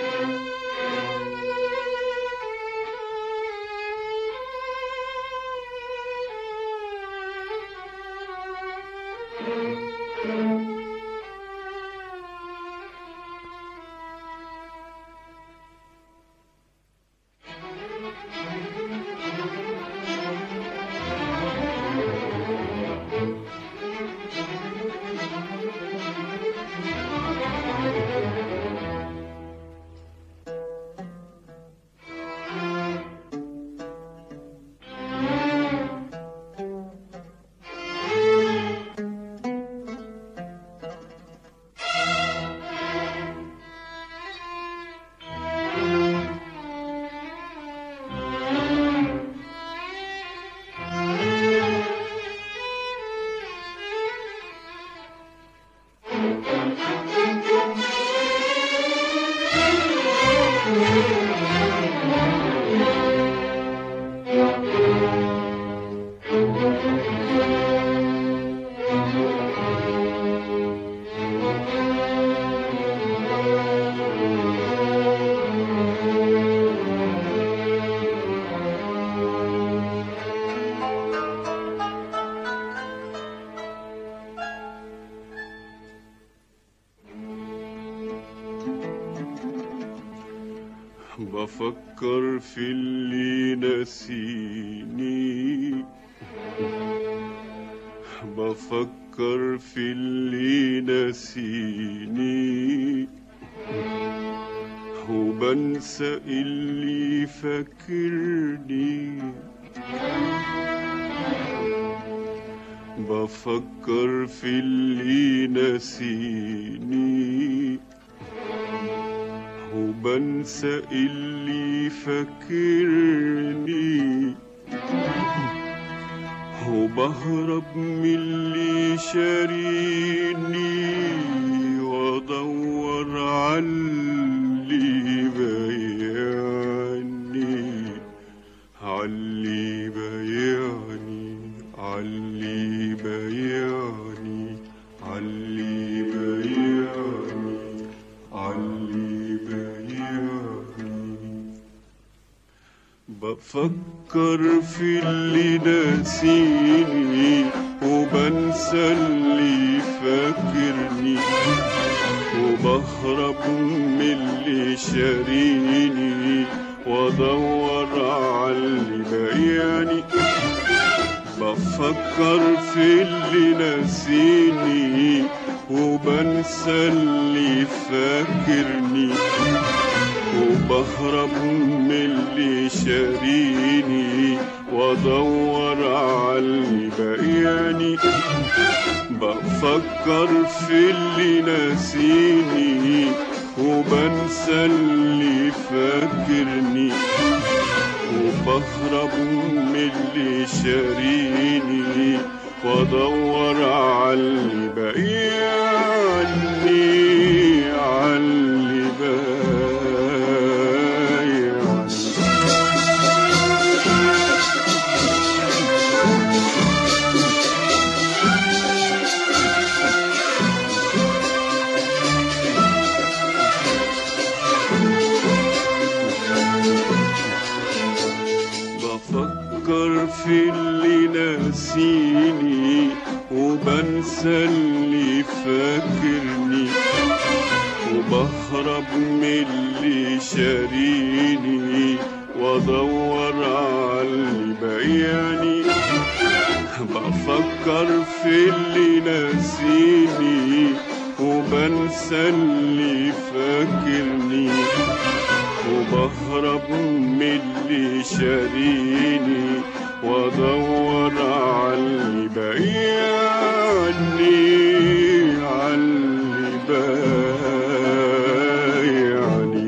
بفكر في اللي نسيني بفكر في اللي نسيني وبنسى اللي فاكرني بفكر في اللي نسيني وبنسى اللي فاكرني وبهرب من اللي شاريني وادور على اللي بيعني علي بيعني علي بيعني علي بيعني علي بيعني بفكر في اللي ناسيني وبنسى اللي فاكرني وبهرب من اللي شاريني وادور على اللي بياني بفكر في اللي ناسيني وبنسى اللي فاكرني وبهرب من اللي شاريني وادور على اللي بقياني بفكر في اللي ناسيني وبنسى اللي فاكرني وبهرب من اللي شاريني وادور على اللي بقياني على اللي بقياني بفكر في اللي ناسيني وبنسى اللي فاكرني وبهرب من اللي شاريني وادور على اللي بياني بفكر في اللي ناسيني وبنسى اللي فاكرني وبهرب من اللي شاريني وادور على اللي بيعني على اللي بيعني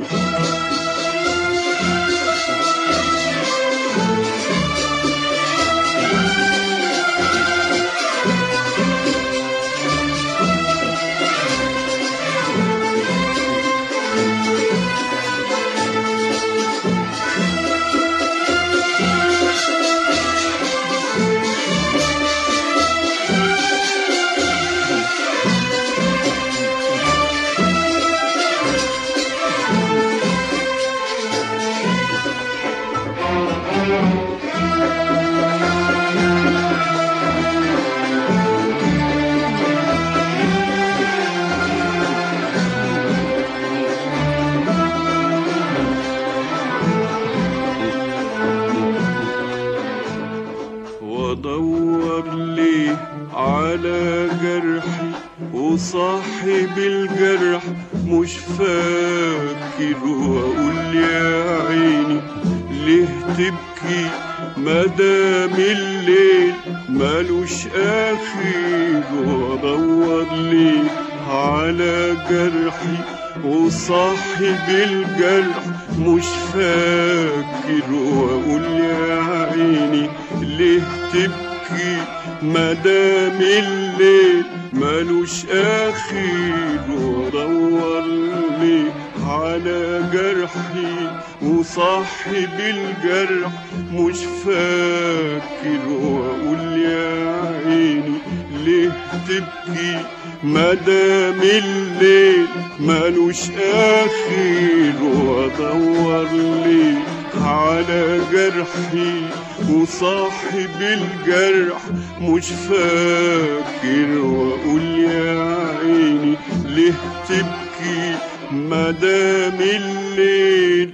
فاكر واقول يا عيني ليه تبكي مدام الليل مالوش اخر وادور ليه على جرحي وصاحب الجرح مش فاكر واقول يا عيني ليه تبكي مدام الليل مالوش اخر وادور ليه على جرحي وصاحب الجرح مش فاكر واقول يا عيني ليه تبكي مدام الليل مالوش اخر وادور ليه على جرحي وصاحب الجرح مش فاكر واقول يا عيني ليه تبكي مدام الليل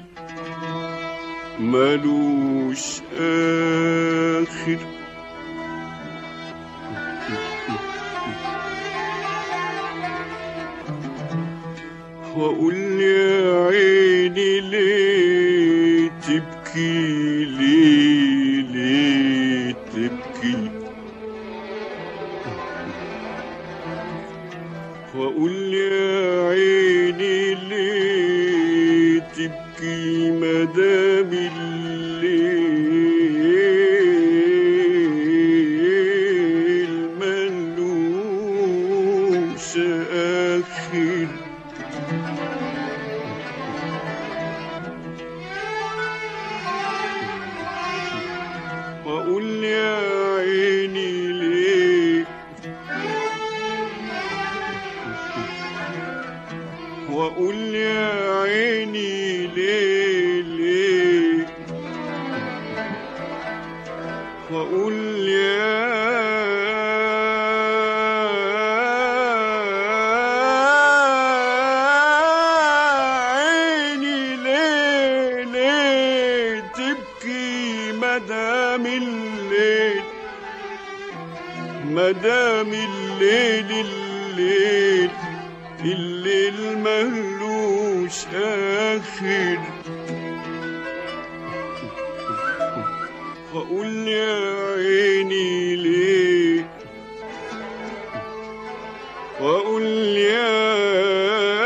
ملوش آخر وأقول يا عيني ليه تبكي ليه ليه تبكي وأقول يا عيني ليه تبكي مدام الليل ملوش آخر وأقول يا عيني ليه وأقول يا عيني ليه ليه وأقول يا عيني ليه ليه تبكي مدام الليل مدام الليل الليل الليل مهلوش آخر وأقول يا عيني ليه وأقول يا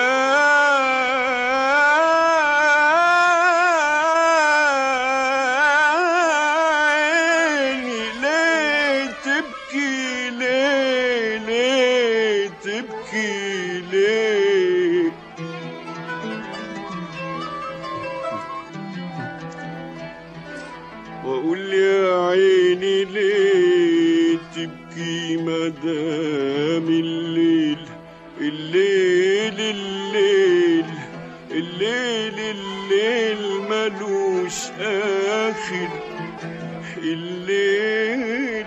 عيني ليه تبكي ليه ليه تبكي ليه وأقول يا عيني ليه تبكي مدام الليل الليل الليل الليل الليل ملوش آخر الليل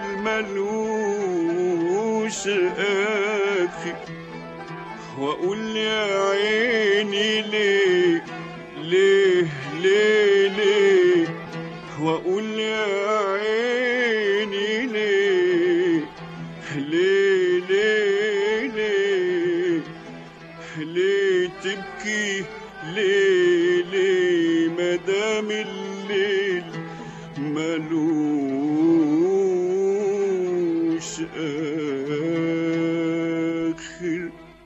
ملوش آخر وأقول يا عيني ليه ليه ليه ليه وأقول يا عيني ليه ليه ليه ليه ليه تبكي ليه ليه مدام الليل ملوش آخر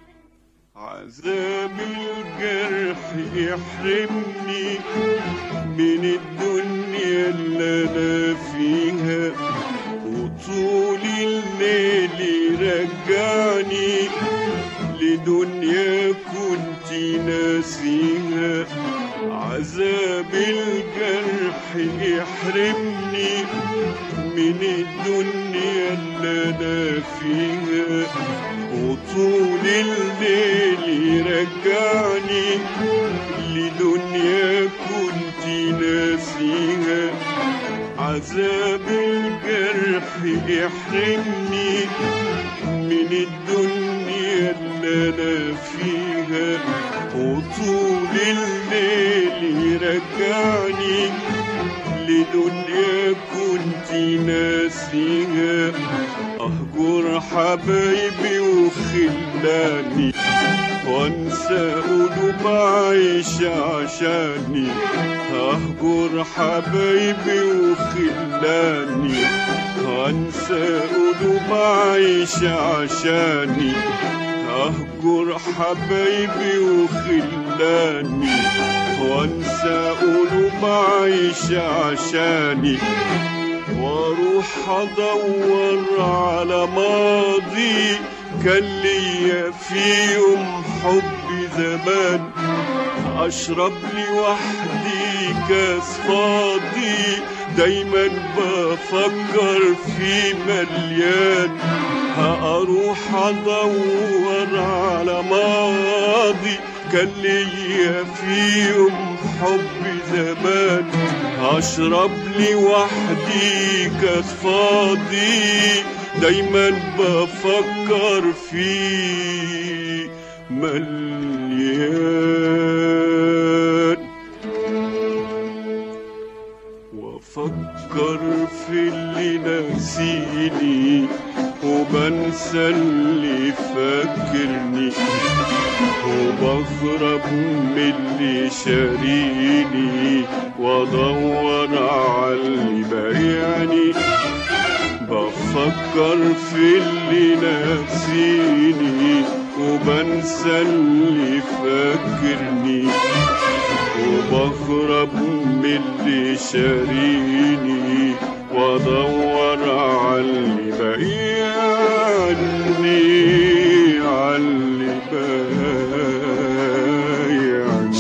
عذاب الجرح يحرمني من الدنيا اللي انا فيها وطول الليل يرجعني لدنيا كنت ناسيها عذاب الجرح يحرمني من الدنيا اللي انا فيها وطول الليل يرجعني لدنيا كنت ناسيها عذاب الجرح يحرمني من الدنيا اللي انا فيها وطول الليل يرجعني لدنيا كنت ناسيها اهجر حبايبي وخلاني وانسى قلوب عايش عشاني ههجر حبايبي وخلاني وانسى قلوب عايش عشاني ههجر حبايبي وخلاني وانسى قلوب عايش عشاني واروح ادور على ماضي كان ليا فيهم حب زمان اشرب لي وحدي كاس فاضي دايما بفكر في مليان هاروح ادور على ماضي كان ليا فيهم حب زمان هشرب لي وحدي كاس فاضي دايما بفكر فيه مليان وافكر في اللي ناسيني وبنسى اللي فاكرني وبهرب من اللي شاريني وادور على اللي بايعني بفكر في اللي ناسيني وبنسى اللي فاكرني وبهرب من اللي شاريني وادور على اللي بايعني على اللي بايعني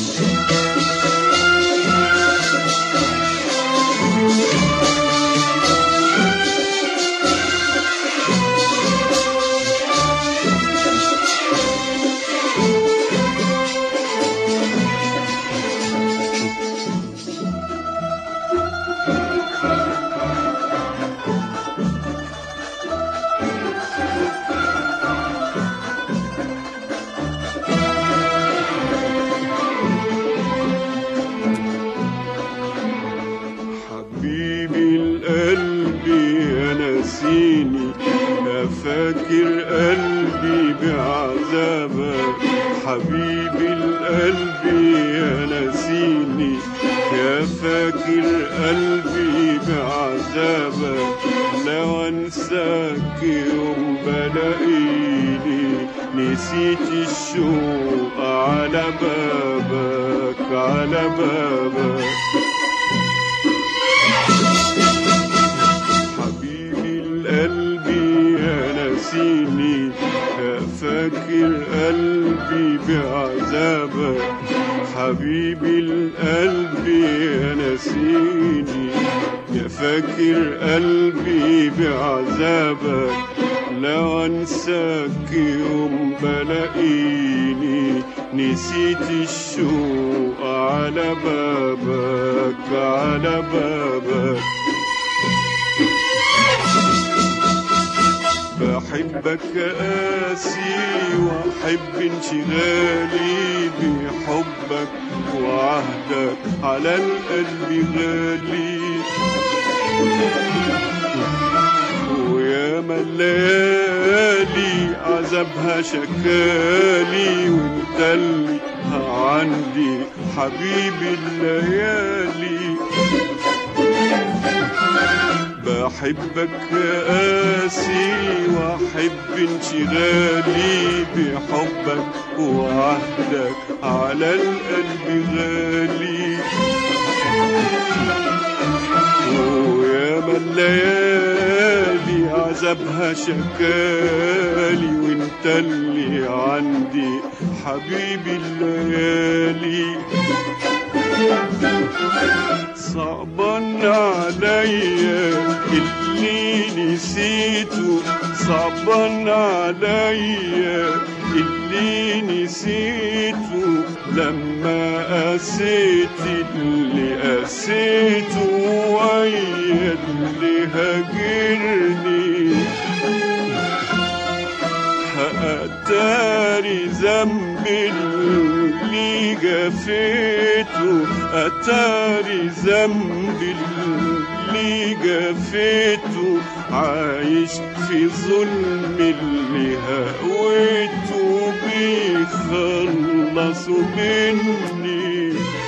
حبيبي القلب يا ناسيني يا فاكر قلبي بعذابك حبيبي القلب يا ناسيني يا فاكر قلبي بعذابك لو انساك يوم بلاقيني نسيت الشوق على بابك على بابك حبيبي القلب يا ناسيني يا فاكر قلبي بعذابك حبيبي القلب يا ناسيني يا فاكر قلبي بعذابك لو انساك يوم بلاقيني نسيت الشوق على بابك على بابك بحبك قاسي واحب انشغالي بحبك وعهدك على القلب غالي ويا الليالي عذابها شكالي وانت اللي عندي حبيبي الليالي بحبك قاسي واحب انشغالي بحبك وعهدك على القلب غالي ويا الليالي عذابها شكالي وانت اللي عندي حبيبي الليالي صعبان عليا اللي نسيته صعبان عليا اللي نسيته لما قسيت اللي قسيته ويا اللي هاجرني أتاري ذنب اللي جفيته أتاري ذنب اللي جفيته عايش في ظلم اللي هويته بيخلصوا مني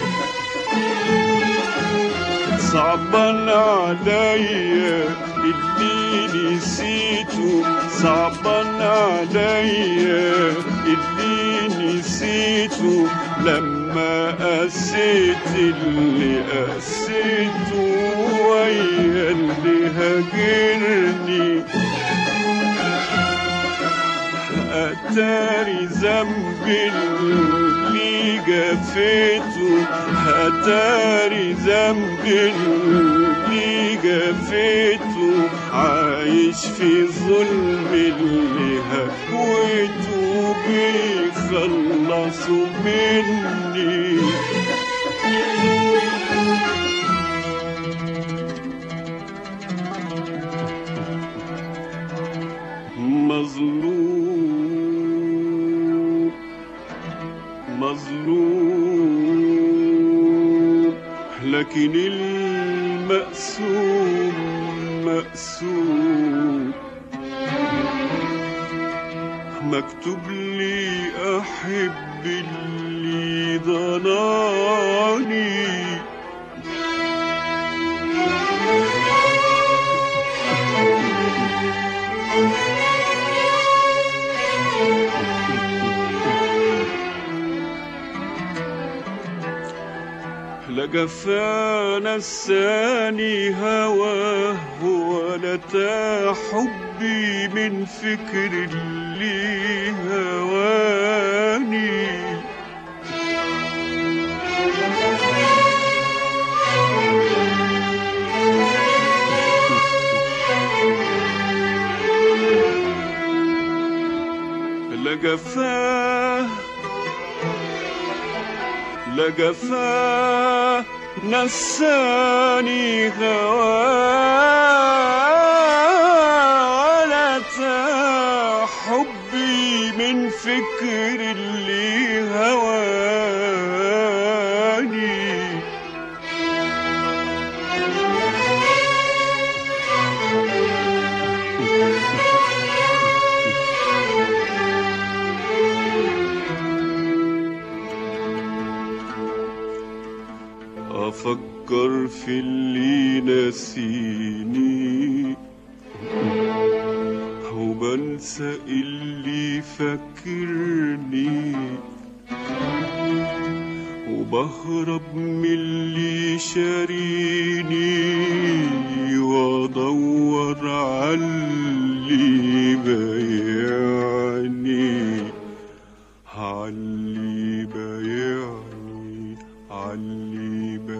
صعبان عليا اللي نسيته صعبان عليا اللي نسيته لما قسيت اللي قسيته ويا اللي هاجرني أتاري ذنبي اللي جفيته أتاري ذنبي اللي جفيته عايش في ظلم اللي هكويته بيخلصوا مني مظلوم مظلوم لكن المقسوم مقسوم مكتوب لي أحب اللي ضناني لجفانا الثاني هواه ولا حبي من فكر اللي هواني لجفاه لجفاه نساني غوالة حبي من فكر اللي هواني أفكر في اللي نسيني وبنسى اللي فكرني وبهرب من اللي شاريني وادور على اللي بايعني علي بايعني علي بايعني